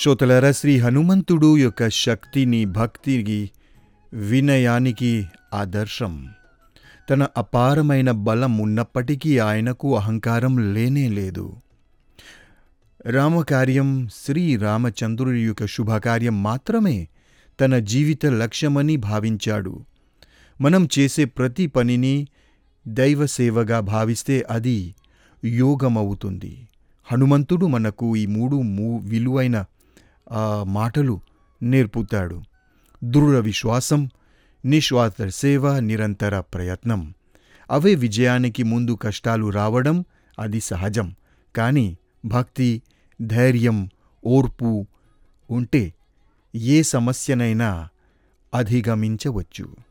శ్రోతలారా శ్రీ హనుమంతుడు యొక్క శక్తిని భక్తికి వినయానికి ఆదర్శం తన అపారమైన బలం ఉన్నప్పటికీ ఆయనకు అహంకారం లేనే లేదు రామకార్యం శ్రీ రామచంద్రుడి యొక్క శుభకార్యం మాత్రమే తన జీవిత లక్ష్యమని భావించాడు మనం చేసే ప్రతి పనిని దైవ సేవగా భావిస్తే అది యోగమవుతుంది హనుమంతుడు మనకు ఈ మూడు మూ విలువైన ఆ, మాటలు నేర్పుతాడు దృఢ విశ్వాసం నిస్వార్థ సేవ నిరంతర ప్రయత్నం అవే విజయానికి ముందు కష్టాలు రావడం అది సహజం కానీ భక్తి ధైర్యం ఓర్పు ఉంటే ఏ సమస్యనైనా అధిగమించవచ్చు